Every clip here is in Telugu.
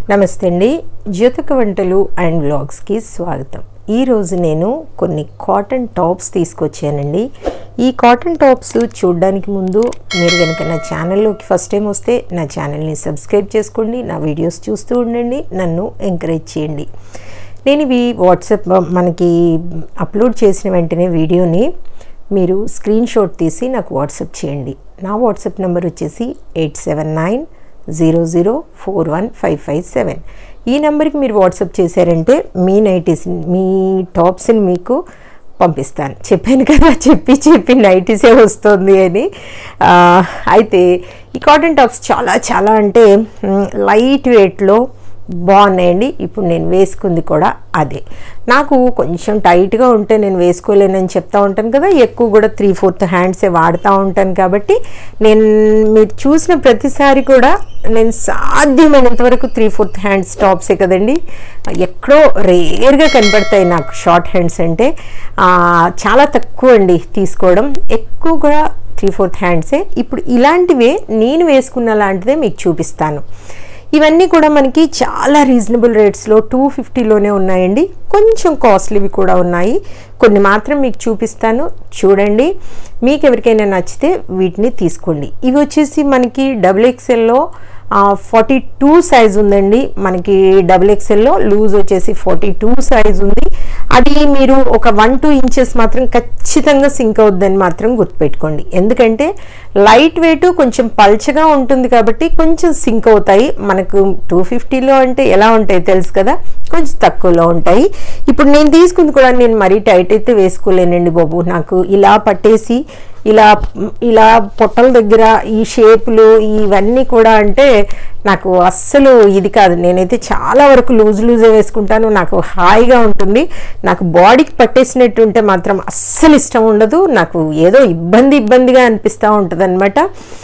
నమస్తే అండి జ్యోతక వంటలు అండ్ వ్లాగ్స్కి స్వాగతం ఈరోజు నేను కొన్ని కాటన్ టాప్స్ తీసుకొచ్చానండి ఈ కాటన్ టాప్స్ చూడడానికి ముందు మీరు కనుక నా ఛానల్లోకి ఫస్ట్ టైం వస్తే నా ఛానల్ని సబ్స్క్రైబ్ చేసుకోండి నా వీడియోస్ చూస్తూ ఉండండి నన్ను ఎంకరేజ్ చేయండి నేను ఇవి వాట్సాప్ మనకి అప్లోడ్ చేసిన వెంటనే వీడియోని మీరు స్క్రీన్ షాట్ తీసి నాకు వాట్సాప్ చేయండి నా వాట్సాప్ నెంబర్ వచ్చేసి eight seven nine zero zero four one five five seven ఈ నెంబర్కి మీరు వాట్సాప్ చేశారంటే మీ నైటీస్ మీ టాప్స్ని మీకు పంపిస్తాను చెప్పాను కదా చెప్పి చెప్పి నైటీసే వస్తుంది అని ఆ, అయితే ఈ కాటన్ టాప్స్ చాలా చాలా అంటే మ్, లైట్ వెయిట్లో బాగున్నాయండి ఇప్పుడు నేను వేసుకుంది కూడా అదే నాకు కొంచెం టైట్గా ఉంటే నేను వేసుకోలేనని చెప్తా ఉంటాను కదా ఎక్కువ కూడా త్రీ ఫోర్త్ హ్యాండ్సే వాడుతూ ఉంటాను కాబట్టి నేను మీరు చూసిన ప్రతిసారి కూడా నేను సాధ్యమైనంత వరకు త్రీ ఫోర్త్ హ్యాండ్స్ టాప్సే కదండి ఎక్కడో రేర్గా కనపడతాయి నాకు షార్ట్ హ్యాండ్స్ అంటే ఆ, చాలా తక్కువ అండి తీసుకోవడం ఎక్కువగా త్రీ ఫోర్త్ హ్యాండ్సే ఇప్పుడు ఇలాంటివే నేను వేసుకున్న లాంటిదే మీకు చూపిస్తాను ఇవన్నీ కూడా మనకి చాలా రీజనబుల్ రేట్స్లో టూ ఫిఫ్టీలోనే ఉన్నాయండి కొంచెం కాస్ట్లీవి కూడా ఉన్నాయి కొన్ని మాత్రం మీకు చూపిస్తాను చూడండి మీకు ఎవరికైనా నచ్చితే వీటిని తీసుకోండి ఇవి వచ్చేసి మనకి డబుల్ ఎక్స్ఎల్లో ఫార్టీ టూ సైజ్ ఉందండి మనకి డబుల్ ఎక్స్ఎల్లో లూజ్ వచ్చేసి ఫార్టీ టూ సైజ్ ఉంది అది మీరు ఒక వన్ టూ ఇంచెస్ మాత్రం ఖచ్చితంగా సింక్ అవుద్దని మాత్రం గుర్తుపెట్టుకోండి ఎందుకంటే లైట్ వెయిట్ కొంచెం పల్చగా ఉంటుంది కాబట్టి కొంచెం సింక్ అవుతాయి మనకు టూ ఫిఫ్టీలో అంటే ఎలా ఉంటాయి తెలుసు కదా కొంచెం తక్కువలో ఉంటాయి ఇప్పుడు నేను తీసుకుంది కూడా నేను మరీ టైట్ అయితే వేసుకోలేనండి బాబు నాకు ఇలా పట్టేసి ఇలా ఇలా పొట్టల దగ్గర ఈ షేపులు ఇవన్నీ కూడా అంటే నాకు అస్సలు ఇది కాదు నేనైతే చాలా వరకు లూజ్ లూజే వేసుకుంటాను నాకు హాయిగా ఉంటుంది నాకు బాడీకి పట్టేసినట్టు ఉంటే మాత్రం అస్సలు ఇష్టం ఉండదు నాకు ఏదో ఇబ్బంది ఇబ్బందిగా అనిపిస్తూ ఉంటుంది అనమాట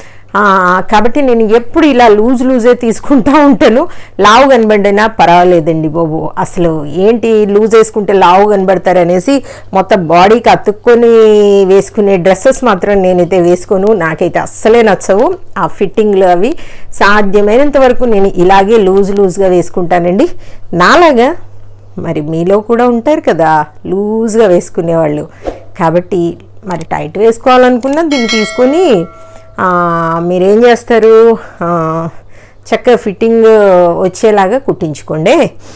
కాబట్టి నేను ఎప్పుడు ఇలా లూజ్ లూజే తీసుకుంటా ఉంటాను లావు కనబడినా పర్వాలేదండి బాబు అసలు ఏంటి లూజ్ వేసుకుంటే లావు కనబడతారు అనేసి మొత్తం బాడీకి అతుక్కొని వేసుకునే డ్రెస్సెస్ మాత్రం నేనైతే వేసుకోను నాకైతే అస్సలే నచ్చవు ఆ ఫిట్టింగ్లు అవి సాధ్యమైనంత వరకు నేను ఇలాగే లూజ్ లూజ్గా వేసుకుంటానండి నాలాగా మరి మీలో కూడా ఉంటారు కదా లూజ్గా వేసుకునేవాళ్ళు కాబట్టి మరి టైట్ వేసుకోవాలనుకున్నా దీన్ని తీసుకొని ఆ, మీరేం చేస్తారు ఆ, చక్కగా ఫిట్టింగ్ వచ్చేలాగా కుట్టించుకోండి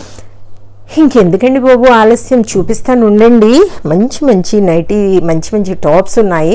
ఇంకెందుకండి బాబు ఆలస్యం చూపిస్తాను ఉండండి మంచి మంచి నైటీ మంచి మంచి టాప్స్ ఉన్నాయి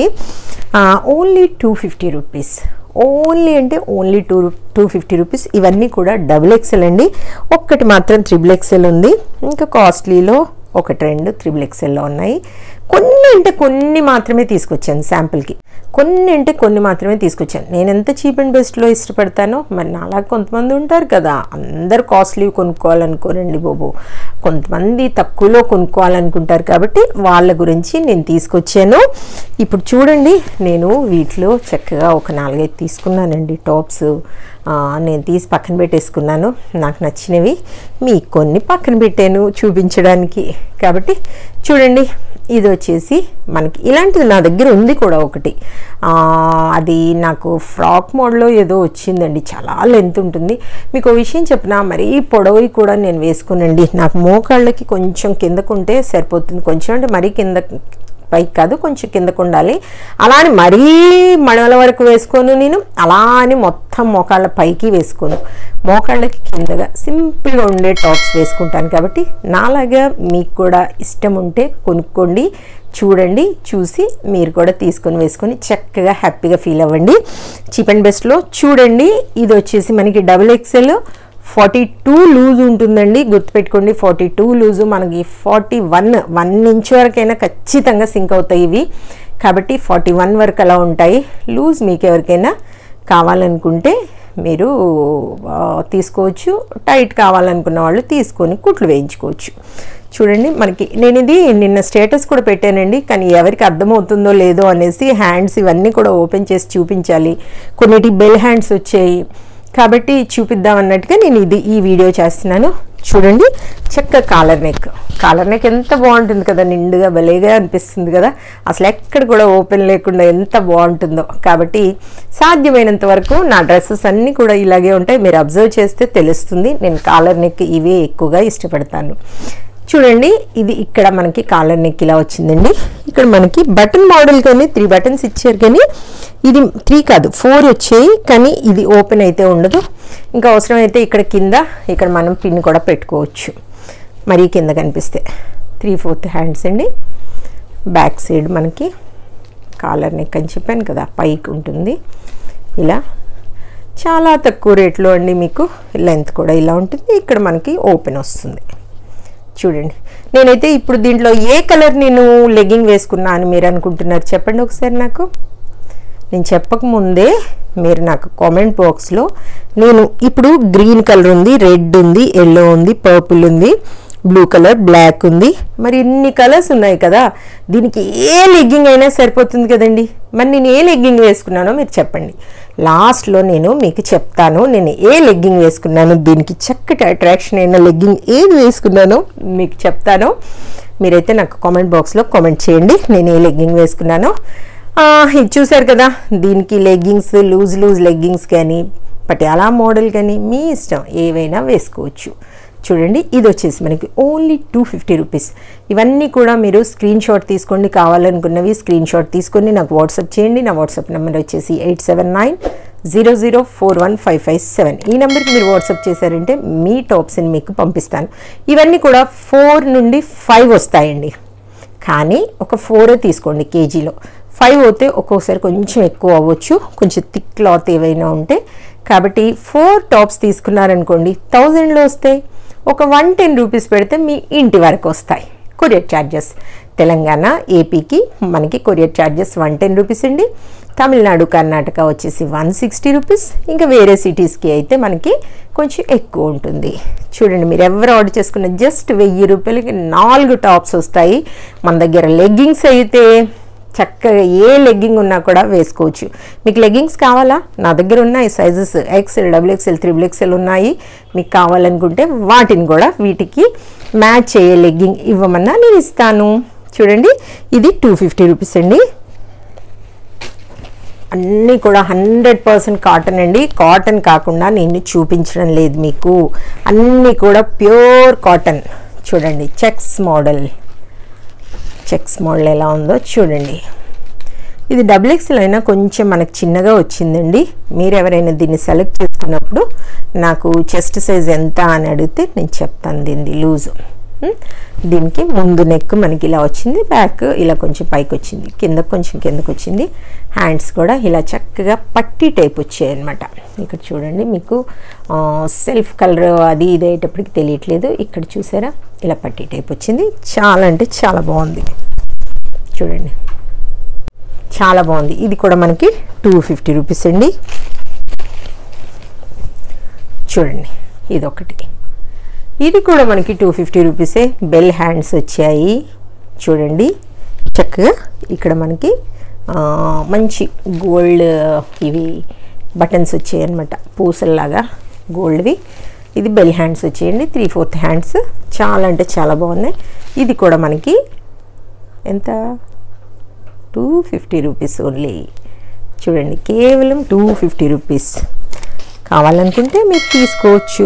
only two fifty rupees only అంటే only two two fifty rupees ఇవన్నీ కూడా డబుల్ ఎక్సెల్ అండి ఒక్కటి మాత్రం త్రిబుల్ ఎక్సెల్ ఉంది ఇంకా కాస్ట్లీలో ఒకటి రెండు త్రిబుల్ ఎక్సెల్లో ఉన్నాయి కొన్ని అంటే కొన్ని మాత్రమే తీసుకొచ్చాను శాంపుల్కి కొన్ని అంటే కొన్ని మాత్రమే తీసుకొచ్చాను నేను ఎంత చీప్ అండ్ బెస్ట్లో ఇష్టపడతానో మరి నాలా కొంతమంది ఉంటారు కదా అందరు కాస్ట్లీ కొనుక్కోవాలనుకోరండి బాబు కొంతమంది తక్కువలో కొనుక్కోవాలనుకుంటారు కాబట్టి వాళ్ళ గురించి నేను తీసుకొచ్చాను ఇప్పుడు చూడండి నేను వీటిలో చక్కగా ఒక నాలుగైదు తీసుకున్నానండి టాప్స్ ఆ, నేను తీసి పక్కన పెట్టేసుకున్నాను నాకు నచ్చినవి మీకు కొన్ని పక్కన పెట్టాను చూపించడానికి కాబట్టి చూడండి ఇది వచ్చేసి మనకి ఇలాంటిది నా దగ్గర ఉంది కూడా ఒకటి ఆ, అది నాకు ఫ్రాక్ మోడ్లో ఏదో వచ్చిందండి చాలా లెంత్ ఉంటుంది మీకు ఓ విషయం చెప్పిన మరీ పొడవి కూడా నేను వేసుకునండి నాకు మోకాళ్ళకి కొంచెం కిందకుంటే సరిపోతుంది కొంచెం అంటే మరీ కింద పైకి కాదు కొంచెం కిందకు ఉండాలి అలా అని మరీ మడవల వరకు వేసుకోను నేను అలా అని మొత్తం మోకాళ్ళ పైకి వేసుకోను మోకాళ్ళకి కిందగా సింపుల్గా ఉండే టాప్స్ వేసుకుంటాను కాబట్టి నాలాగా మీకు కూడా ఇష్టం ఉంటే కొనుక్కోండి చూడండి చూసి మీరు కూడా తీసుకొని వేసుకొని చక్కగా హ్యాపీగా ఫీల్ అవ్వండి చీప్ అండ్ బెస్ట్లో చూడండి ఇది వచ్చేసి మనకి double XL forty two loose ఉంటుందండి గుర్తుపెట్టుకోండి ఫార్టీ టూ లూజు మనకి ఫార్టీ వన్ వన్ ఇంచ్ వరకైనా ఖచ్చితంగా సింక్ అవుతాయి ఇవి కాబట్టి ఫార్టీ వన్ వరకు అలా ఉంటాయి లూజ్ మీకు ఎవరికైనా కావాలనుకుంటే మీరు ఆ, తీసుకోవచ్చు టైట్ కావాలనుకున్న వాళ్ళు తీసుకొని కుట్లు వేయించుకోవచ్చు చూడండి మనకి నేను ఇది నిన్న స్టేటస్ కూడా పెట్టానండి కానీ ఎవరికి అర్థమవుతుందో లేదో అనేసి హ్యాండ్స్ ఇవన్నీ కూడా ఓపెన్ చేసి చూపించాలి కొన్నిటి బెల్ హ్యాండ్స్ వచ్చాయి కాబట్టి చూపిద్దాం అన్నట్టుగా నేను ఇది ఈ వీడియో చేస్తున్నాను చూడండి చక్క కాలర్ నెక్ కాలర్ నెక్ ఎంత బాగుంటుంది కదా నిండుగా భలేగా అనిపిస్తుంది కదా అసలు ఎక్కడ కూడా ఓపెన్ లేకుండా ఎంత బాగుంటుందో కాబట్టి సాధ్యమైనంత వరకు నా డ్రెస్సెస్ అన్నీ కూడా ఇలాగే ఉంటాయి మీరు అబ్జర్వ్ చేస్తే తెలుస్తుంది నేను కాలర్ నెక్ ఇవే ఎక్కువగా ఇష్టపడతాను చూడండి ఇది ఇక్కడ మనకి కాలర్ నెక్ ఇలా వచ్చిందండి ఇక్కడ మనకి బటన్ మోడల్ కానీ త్రీ బటన్స్ ఇచ్చారు కానీ ఇది త్రీ కాదు ఫోర్ వచ్చాయి కానీ ఇది ఓపెన్ అయితే ఉండదు ఇంకా అవసరమైతే ఇక్కడ కింద ఇక్కడ మనం పిన్ కూడా పెట్టుకోవచ్చు మరీ కింద కనిపిస్తే త్రీ ఫోర్త్ హ్యాండ్స్ అండి బ్యాక్ సైడ్ మనకి కాలర్ నెక్ అని చెప్పాను కదా పైకి ఉంటుంది ఇలా చాలా తక్కువ రేట్లో అండి మీకు లెంత్ కూడా ఇలా ఉంటుంది ఇక్కడ మనకి ఓపెన్ వస్తుంది చూడండి నేనైతే ఇప్పుడు దీంట్లో ఏ కలర్ నేను లెగ్గింగ్ వేసుకున్నా అని మీరు అనుకుంటున్నారు చెప్పండి ఒకసారి నాకు నేను చెప్పకముందే మీరు నాకు కామెంట్ బాక్స్లో నేను ఇప్పుడు గ్రీన్ కలర్ ఉంది రెడ్ ఉంది ఎల్లో ఉంది పర్పుల్ ఉంది బ్లూ కలర్ బ్లాక్ ఉంది మరి ఇన్ని కలర్స్ ఉన్నాయి కదా దీనికి ఏ లెగ్గింగ్ అయినా సరిపోతుంది కదండి మరి నేను ఏ లెగ్గింగ్ వేసుకున్నానో మీరు చెప్పండి లాస్ట్లో నేను మీకు చెప్తాను నేను ఏ లెగ్గింగ్ వేసుకున్నాను దీనికి చక్కటి అట్రాక్షన్ అయిన లెగ్గింగ్ ఏది వేసుకున్నానో మీకు చెప్తాను మీరైతే నాకు కామెంట్ బాక్స్లో కామెంట్ చేయండి నేను ఏ లెగ్గింగ్ వేసుకున్నానో ఆ, ఇది చూసారు కదా దీనికి లెగ్గింగ్స్ లూజ్ లూజ్ లెగ్గింగ్స్ కానీ పటియాలా మోడల్ కానీ మీ ఇష్టం ఏవైనా వేసుకోవచ్చు చూడండి ఇది వచ్చేసి మనకి ఓన్లీ టూ ఫిఫ్టీ రూపీస్ ఇవన్నీ కూడా మీరు స్క్రీన్ షాట్ తీసుకోండి కావాలనుకున్నవి స్క్రీన్ షాట్ తీసుకొని నాకు వాట్సాప్ చేయండి నా వాట్సాప్ నెంబర్ వచ్చేసి eight seven nine zero zero four one five five seven ఈ నెంబర్కి మీరు వాట్సాప్ చేశారంటే మీ టాప్స్ని మీకు పంపిస్తాను ఇవన్నీ కూడా ఫోర్ నుండి ఫైవ్ వస్తాయండి కానీ ఒక ఫోరే తీసుకోండి కేజీలో ఫైవ్ అయితే ఒక్కొక్కసారి కొంచెం ఎక్కువ అవ్వచ్చు కొంచెం థిక్ క్లాత్ ఏవైనా ఉంటే కాబట్టి ఫోర్ టాప్స్ తీసుకున్నారనుకోండి థౌజండ్లో వస్తాయి ఒక వన్ టెన్ రూపీస్ పెడితే మీ ఇంటి వరకు వస్తాయి కొరియర్ ఛార్జెస్ తెలంగాణ ఏపీకి మనకి courier charges one ten rupees అండి తమిళనాడు కర్ణాటక వచ్చేసి వన్ సిక్స్టీ రూపీస్ ఇంకా వేరే సిటీస్కి అయితే మనకి కొంచెం ఎక్కువ ఉంటుంది చూడండి మీరు ఎవరు ఆర్డర్ చేసుకున్న జస్ట్ వెయ్యి రూపాయలకి నాలుగు టాప్స్ వస్తాయి మన దగ్గర లెగ్గింగ్స్ అయితే చక్కగా ఏ లెగ్గింగ్ ఉన్నా కూడా వేసుకోవచ్చు మీకు లెగ్గింగ్స్ కావాలా నా దగ్గర ఉన్నాయి sizes XL double XL triple XL ఉన్నాయి మీకు కావాలనుకుంటే వాటిని కూడా వీటికి మ్యాచ్ అయ్యే లెగ్గింగ్ ఇవ్వమన్నా నేను ఇస్తాను చూడండి ఇది టూ ఫిఫ్టీ రూపీస్ అండి అన్నీ కూడా హండ్రెడ్ పర్సెంట్ కాటన్ అండి కాటన్ కాకుండా నేను చూపించడం లేదు మీకు అన్నీ కూడా ప్యూర్ కాటన్ చూడండి చెక్స్ మోడల్ చెక్స్ మోడల్ ఎలా ఉందో చూడండి ఇది డబుల్ ఎక్స్ఎల్ అయినా కొంచెం మనకు చిన్నగా వచ్చిందండి మీరు ఎవరైనా దీన్ని సెలెక్ట్ చేసుకున్నప్పుడు నాకు చెస్ట్ సైజ్ ఎంత అని అడిగితే నేను చెప్తాను దీన్ని లూజు ఉం? దీనికి ముందు నెక్ మనకి ఇలా వచ్చింది బ్యాక్ ఇలా కొంచెం పైకి వచ్చింది కింద కొంచెం కిందకు వచ్చింది హ్యాండ్స్ కూడా ఇలా చక్కగా పట్టి టైప్ వచ్చాయి అనమాట ఇక్కడ చూడండి మీకు సెల్ఫ్ కలర్ అది ఇది అయ్యేటప్పటికి తెలియట్లేదు ఇక్కడ చూసారా ఇలా పట్టి టైప్ వచ్చింది చాలా అంటే చాలా బాగుంది చూడండి చాలా బాగుంది ఇది కూడా మనకి టూ ఫిఫ్టీ రూపీస్ అండి చూడండి ఇది ఒకటి ఇది కూడా మనకి టూ ఫిఫ్టీ రూపీసే బెల్ హ్యాండ్స్ వచ్చాయి చూడండి చక్కగా ఇక్కడ మనకి ఆ, మంచి గోల్డ్ ఇవి బటన్స్ వచ్చాయి అనమాట పూసల్లాగా గోల్డ్వి ఇది బెల్ హ్యాండ్స్ వచ్చేయండి త్రీ ఫోర్త్ హ్యాండ్స్ చాలా అంటే చాలా బాగున్నాయి ఇది కూడా మనకి ఎంత టూ ఫిఫ్టీ రూపీస్ ఓన్లీ చూడండి కేవలం టూ ఫిఫ్టీ రూపీస్ కావాలనుకుంటే మీరు తీసుకోవచ్చు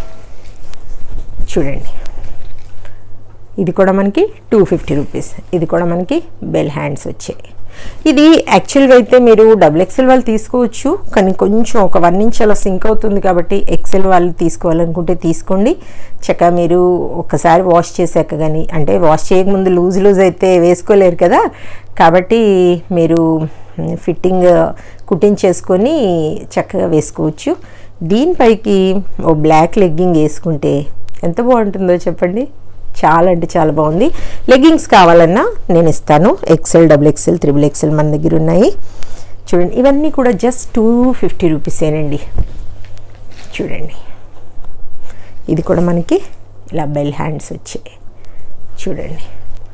చూడండి ఇది కూడా మనకి టూ ఫిఫ్టీ రూపీస్ ఇది కూడా మనకి బెల్ హ్యాండ్స్ వచ్చాయి ఇది యాక్చువల్గా అయితే మీరు డబుల్ ఎక్సెల్ వాళ్ళు తీసుకోవచ్చు కానీ కొంచెం ఒక వన్ ఇంచ్ అలా సింక్ అవుతుంది కాబట్టి ఎక్సెల్ వాళ్ళు తీసుకోవాలనుకుంటే తీసుకోండి చక్కగా మీరు ఒకసారి వాష్ చేశాక కానీ అంటే వాష్ చేయకముందు లూజ్ లూజ్ అయితే వేసుకోలేరు కదా కాబట్టి మీరు ఫిట్టింగ్ కుట్టించేసుకొని చక్కగా వేసుకోవచ్చు దీనిపైకి ఓ బ్లాక్ లెగ్గింగ్ వేసుకుంటే ఎంత బాగుంటుందో చెప్పండి చాలా అంటే చాలా బాగుంది లెగ్గింగ్స్ కావాలన్నా నేను ఇస్తాను XL double XL triple XL మన దగ్గర ఉన్నాయి చూడండి ఇవన్నీ కూడా జస్ట్ టూ ఫిఫ్టీ రూపీసేనండి చూడండి ఇది కూడా మనకి ఇలా బెల్ హ్యాండ్స్ వచ్చాయి చూడండి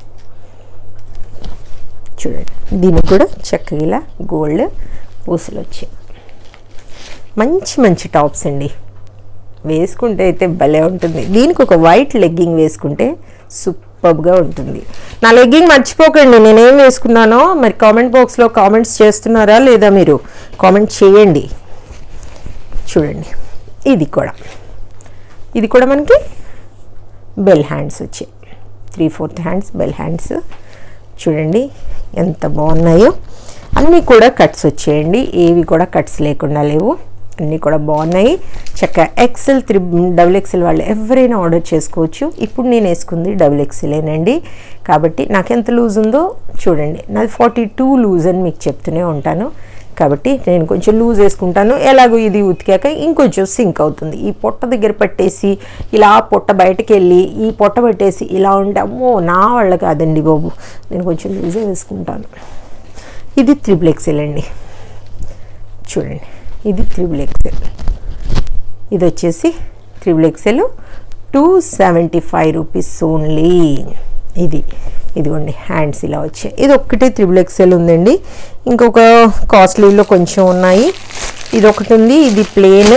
చూడండి దీనికి కూడా చక్కగా ఇలా గోల్డ్ పూసలు వచ్చాయి మంచి మంచి టాప్స్ అండి వేసుకుంటే అయితే భలే ఉంటుంది దీనికి ఒక వైట్ లెగ్గింగ్ వేసుకుంటే సూపర్గా ఉంటుంది నా లెగ్గింగ్ మర్చిపోకండి నేనేం వేసుకున్నానో మరి కామెంట్ బాక్స్లో కామెంట్స్ చేస్తున్నారా లేదా మీరు కామెంట్ చేయండి చూడండి ఇది కూడా ఇది కూడా మనకి బెల్ హ్యాండ్స్ వచ్చాయి three fourth hands bell hands చూడండి ఎంత బాగున్నాయో అన్నీ కూడా కట్స్ వచ్చేయండి ఏవి కూడా కట్స్ లేకుండా లేవు అన్నీ కూడా బాగున్నాయి చక్కగా ఎక్సెల్ త్రి డబుల్ ఎక్సెల్ వాళ్ళు ఎవరైనా ఆర్డర్ చేసుకోవచ్చు ఇప్పుడు నేను వేసుకుంది డబుల్ ఎక్సెలేనండి కాబట్టి నాకు ఎంత లూజ్ ఉందో చూడండి నాది ఫార్టీ టూ లూజ్ అని మీకు చెప్తూనే ఉంటాను కాబట్టి నేను కొంచెం లూజ్ వేసుకుంటాను ఎలాగో ఇది ఉతికాక ఇంకొంచెం సింక్ అవుతుంది ఈ పొట్ట దగ్గర పట్టేసి ఇలా పొట్ట బయటకు వెళ్ళి ఈ పొట్ట పట్టేసి ఇలా ఉంటే అమ్మో నా వాళ్ళ కాదండి బాబు నేను కొంచెం లూజే వేసుకుంటాను ఇది త్రిబుల్ ఎక్సెల్ అండి చూడండి ఇది త్రిబుల్ ఎక్సెల్ ఇది వచ్చేసి triple XL two seventy five rupees only ఇది ఇదిగోండి హ్యాండ్స్ ఇలా వచ్చాయి ఇది ఒక్కటే త్రిబుల్ ఎక్సెల్ ఉందండి ఇంకొక కాస్ట్లీలో కొంచెం ఉన్నాయి ఇది ఒకటి ఉంది ఇది ప్లేన్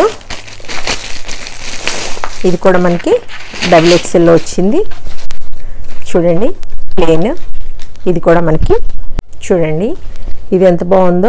ఇది కూడా మనకి డబుల్ ఎక్సెల్లో వచ్చింది చూడండి ప్లేన్ ఇది కూడా మనకి చూడండి ఇది ఎంత బాగుందో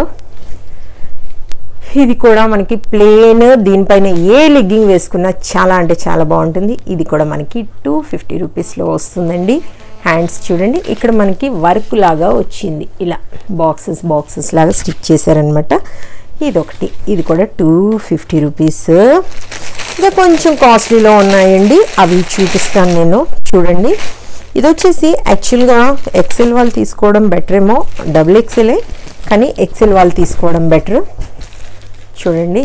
ఇది కూడా మనకి ప్లేన్ దీనిపైన ఏ లెగ్గింగ్ వేసుకున్నా చాలా అంటే చాలా బాగుంటుంది ఇది కూడా మనకి టూ ఫిఫ్టీ రూపీస్లో వస్తుందండి హ్యాండ్స్ చూడండి ఇక్కడ మనకి వర్క్ లాగా వచ్చింది ఇలా బాక్సెస్ బాక్సెస్ లాగా స్టిచ్ చేశారనమాట ఇది ఒకటి ఇది కూడా టూ ఫిఫ్టీ రూపీస్ ఇంకా కొంచెం కాస్ట్లీలో ఉన్నాయండి అవి చూపిస్తాను నేను చూడండి ఇది వచ్చేసి యాక్చువల్గా ఎక్సెల్ వాళ్ళు తీసుకోవడం బెటర్ ఏమో డబుల్ ఎక్సెలే కానీ ఎక్సెల్ వాళ్ళు తీసుకోవడం బెటర్ చూడండి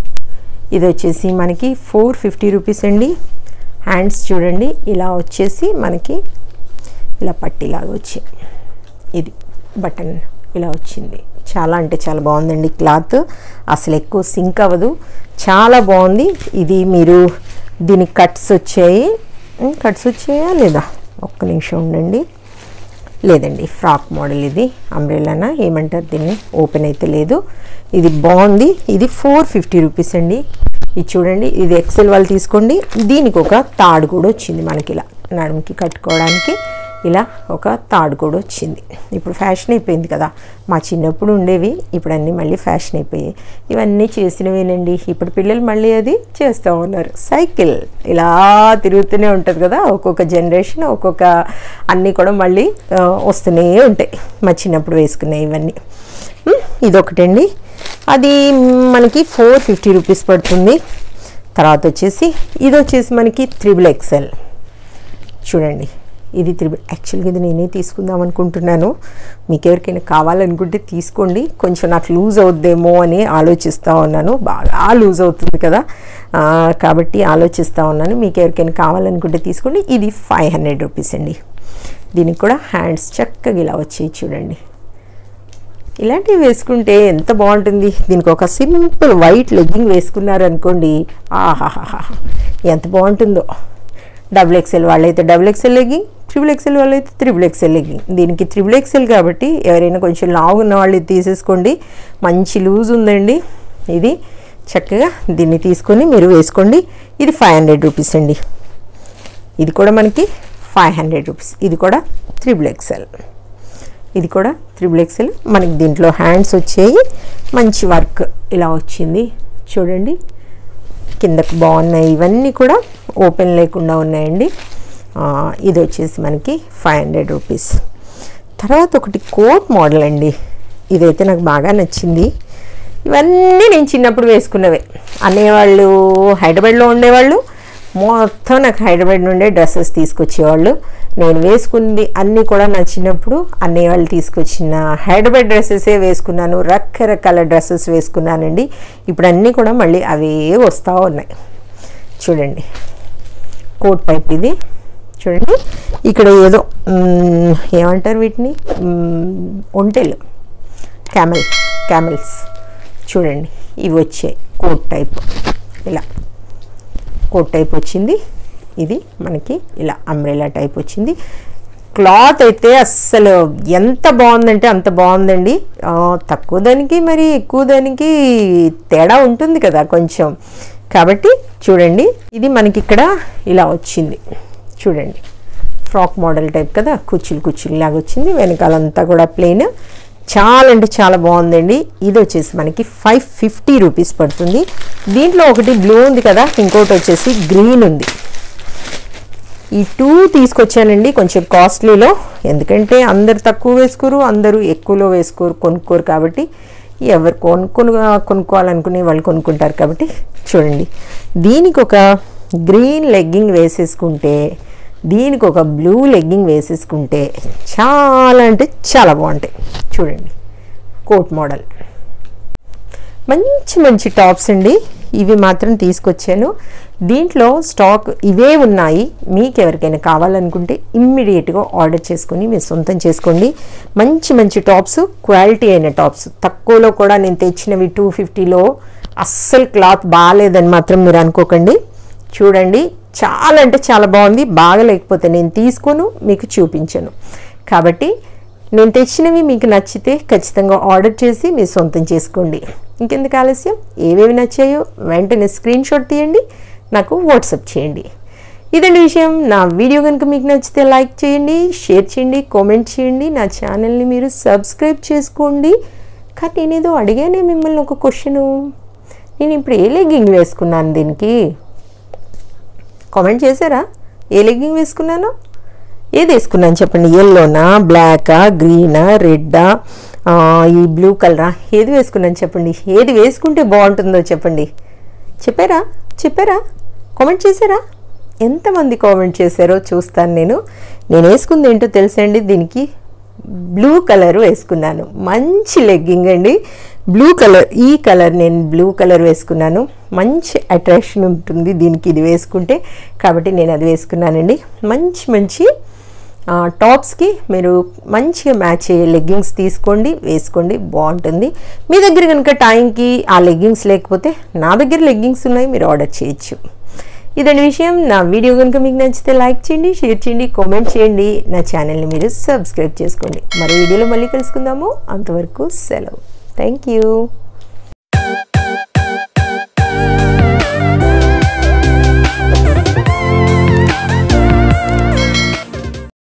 ఇది వచ్చేసి మనకి ఫోర్ ఫిఫ్టీ రూపీస్ అండి హ్యాండ్స్ చూడండి ఇలా వచ్చేసి మనకి ఇలా పట్టిలాగా వచ్చాయి ఇది బటన్ ఇలా వచ్చింది చాలా అంటే చాలా బాగుందండి క్లాత్ అసలు ఎక్కువ సింక్ అవ్వదు చాలా బాగుంది ఇది మీరు దీనికి కట్స్ వచ్చాయి కట్స్ వచ్చాయా లేదా ఒక్క నిమిషం ఉండండి లేదండి ఫ్రాక్ మోడల్ ఇది అంబ్రెలానా ఏమంటారు దీన్ని ఓపెన్ అయితే లేదు ఇది బాగుంది ఇది ఫోర్ ఫిఫ్టీ రూపీస్ అండి ఇది చూడండి ఇది ఎక్సెల్ వాళ్ళు తీసుకోండి దీనికి ఒక తాడు కూడా వచ్చింది మనకి ఇలా నడుముకి కట్టుకోవడానికి ఇలా ఒక తాడు కూడా వచ్చింది ఇప్పుడు ఫ్యాషన్ అయిపోయింది కదా మా చిన్నప్పుడు ఉండేవి ఇప్పుడు అన్నీ మళ్ళీ ఫ్యాషన్ అయిపోయాయి ఇవన్నీ చేసినవేనండి ఇప్పుడు పిల్లలు మళ్ళీ అది చేస్తూ ఉన్నారు సైకిల్ ఇలా తిరుగుతూనే ఉంటుంది కదా ఒక్కొక్క జనరేషన్ ఒక్కొక్క అన్నీ కూడా మళ్ళీ ఆ, వస్తూనే ఉంటాయి మా చిన్నప్పుడు వేసుకునే ఇవన్నీ ఉమ్, ఇదొకటండి అది మనకి ఫోర్ ఫిఫ్టీ రూపీస్ పడుతుంది తర్వాత వచ్చేసి ఇది వచ్చేసి మనకి త్రిబుల్ ఎక్సెల్ చూడండి ఇది త్రిబుల్ యాక్చువల్గా ఇది నేనే తీసుకుందాం అనుకుంటున్నాను మీకు ఎవరికైనా కావాలనుకుంటే తీసుకోండి కొంచెం నాకు లూజ్ అవుద్దేమో అని ఆలోచిస్తూ ఉన్నాను బాగా లూజ్ అవుతుంది కదా ఆ, కాబట్టి ఆలోచిస్తూ ఉన్నాను మీకు ఎవరికైనా కావాలనుకుంటే తీసుకోండి ఇది ఫైవ్ హండ్రెడ్ రూపీస్ అండి దీనికి కూడా హ్యాండ్స్ చక్కగా ఇలా వచ్చాయి చూడండి ఇలాంటివి వేసుకుంటే ఎంత బాగుంటుంది దీనికి ఒక సింపుల్ వైట్ లెగ్గింగ్ వేసుకున్నారు అనుకోండి ఆహాహాహా ఎంత బాగుంటుందో డబుల్ ఎక్సెల్ వాళ్ళైతే double XL legging triple XL వాళ్ళైతే త్రిబుల్ ఎక్సెల్ లెగ్గింగ్ దీనికి త్రిబుల్ ఎక్సెల్ కాబట్టి ఎవరైనా కొంచెం లావు ఉన్న వాళ్ళు ఇది తీసేసుకోండి మంచి లూజ్ ఉందండి ఇది చక్కగా దీన్ని తీసుకొని మీరు వేసుకోండి ఇది ఫైవ్ హండ్రెడ్ రూపీస్ అండి ఇది కూడా మనకి ఫైవ్ హండ్రెడ్ రూపీస్ ఇది కూడా త్రిబుల్ ఎక్సెల్ ఇది కూడా త్రిబుల్ ఎక్సెల్ మనకి దీంట్లో హ్యాండ్స్ వచ్చాయి మంచి వర్క్ ఇలా వచ్చింది చూడండి కిందకు బాగున్నాయి ఇవన్నీ కూడా ఓపెన్ లేకుండా ఉన్నాయండి ఆ, ఇది వచ్చేసి మనకి ఫైవ్ హండ్రెడ్ రూపీస్ తర్వాత ఒకటి కోట్ మోడల్ అండి ఇదైతే నాకు బాగా నచ్చింది ఇవన్నీ నేను చిన్నప్పుడు వేసుకున్నవే అనేవాళ్ళు హైదరాబాద్లో ఉండేవాళ్ళు మొత్తం నాకు హైదరాబాద్ నుండే డ్రెస్సెస్ తీసుకొచ్చేవాళ్ళు నేను వేసుకుంది అన్నీ కూడా నా చిన్నప్పుడు అన్నయ్య వాళ్ళు తీసుకొచ్చిన హైదరాబాద్ డ్రెస్సెసే వేసుకున్నాను రకరకాల డ్రెస్సెస్ వేసుకున్నానండి ఇప్పుడు అన్నీ కూడా మళ్ళీ అవే వస్తూ ఉన్నాయి చూడండి కోట్ టైప్ ఇది చూడండి ఇక్కడ ఏదో మ్, ఏమంటారు వీటిని మ్, ఒంటెలు క్యామెల్ క్యామెల్స్ చూడండి ఇవి వచ్చాయి కోట్ టైప్ ఇలా కోట్ టైప్ వచ్చింది ఇది మనకి ఇలా అంబ్రెలా టైప్ వచ్చింది క్లాత్ అయితే అస్సలు ఎంత బాగుందంటే అంత బాగుందండి ఆ, తక్కువ దానికి మరి ఎక్కువ దానికి తేడా ఉంటుంది కదా కొంచెం కాబట్టి చూడండి ఇది మనకి ఇక్కడ ఇలా వచ్చింది చూడండి ఫ్రాక్ మోడల్ టైప్ కదా కుచ్చులు కుచ్చులు లాగా వచ్చింది వెనకాలంతా కూడా ప్లెయిన్ చాలా అంటే చాలా బాగుందండి ఇది వచ్చేసి మనకి ఫైవ్ ఫిఫ్టీ రూపీస్ పడుతుంది దీంట్లో ఒకటి బ్లూ ఉంది కదా ఇంకోటి వచ్చేసి గ్రీన్ ఉంది ఈ టూ తీసుకొచ్చానండి కొంచెం కాస్ట్లీలో ఎందుకంటే అందరు తక్కువ వేసుకోరు అందరూ ఎక్కువలో వేసుకోరు కొనుక్కోరు కాబట్టి ఎవరు కొనుక్కొని కొనుక్కోవాలనుకునే వాళ్ళు కొనుక్కుంటారు కాబట్టి చూడండి దీనికి ఒక గ్రీన్ లెగ్గింగ్ వేసేసుకుంటే దీనికి ఒక బ్లూ లెగ్గింగ్ వేసేసుకుంటే చాలా అంటే చాలా బాగుంటాయి చూడండి కోట్ మోడల్ మంచి మంచి టాప్స్ అండి ఇవి మాత్రం తీసుకొచ్చాను దీంట్లో స్టాక్ ఇవే ఉన్నాయి మీకు ఎవరికైనా కావాలనుకుంటే ఇమ్మీడియట్గా ఆర్డర్ చేసుకుని మీరు సొంతం చేసుకోండి మంచి మంచి టాప్స్ క్వాలిటీ అయిన టాప్స్ తక్కువలో కూడా నేను తెచ్చినవి టూ ఫిఫ్టీలో అస్సలు క్లాత్ బాగాలేదని మాత్రం మీరు అనుకోకండి చూడండి చాలా అంటే చాలా బాగుంది బాగా లేకపోతే నేను తీసుకోను మీకు చూపించను కాబట్టి నేను తెచ్చినవి మీకు నచ్చితే ఖచ్చితంగా ఆర్డర్ చేసి మీరు సొంతం చేసుకోండి ఇంకెందుకు ఆలస్యం ఏవేవి నచ్చాయో వెంటనే స్క్రీన్ షాట్ తీయండి నాకు వాట్సాప్ చేయండి ఇదండి విషయం నా వీడియో కనుక మీకు నచ్చితే లైక్ చేయండి షేర్ చేయండి కామెంట్ చేయండి నా ఛానల్ని మీరు సబ్స్క్రైబ్ చేసుకోండి కానీ నేనేదో అడిగానే మిమ్మల్ని ఒక క్వశ్చను నేను ఇప్పుడు ఏ లెగ్గింగ్ వేసుకున్నాను దీనికి కామెంట్ చేశారా ఏ లెగ్గింగ్ వేసుకున్నాను ఏది వేసుకున్నాను చెప్పండి ఎల్లోనా బ్లాకా గ్రీనా రెడ్డా ఈ బ్లూ కలరా ఏది వేసుకున్నాను చెప్పండి ఏది వేసుకుంటే బాగుంటుందో చెప్పండి చెప్పారా చెప్పారా కామెంట్ చేశారా ఎంతమంది కామెంట్ చేశారో చూస్తాను నేను నేను వేసుకుంది ఏంటో తెలుసండి దీనికి బ్లూ కలర్ వేసుకున్నాను మంచి లెగ్గింగ్ అండి బ్లూ కలర్ ఈ కలర్ నేను బ్లూ కలర్ వేసుకున్నాను మంచి అట్రాక్షన్ ఉంటుంది దీనికి ఇది వేసుకుంటే కాబట్టి నేను అది వేసుకున్నానండి మంచి మంచి టాప్స్కి మీరు మంచిగా మ్యాచ్ అయ్యే లెగ్గింగ్స్ తీసుకోండి వేసుకోండి బాగుంటుంది మీ దగ్గర కనుక టైంకి ఆ లెగ్గింగ్స్ లేకపోతే నా దగ్గర లెగ్గింగ్స్ ఉన్నాయి మీరు ఆర్డర్ చేయొచ్చు ఇదండి విషయం నా వీడియో కనుక మీకు నచ్చితే లైక్ చేయండి షేర్ చేయండి కామెంట్ చేయండి నా ఛానల్ని మీరు సబ్స్క్రైబ్ చేసుకోండి మరో వీడియోలో మళ్ళీ కలుసుకుందాము అంతవరకు సెలవు థ్యాంక్ యూ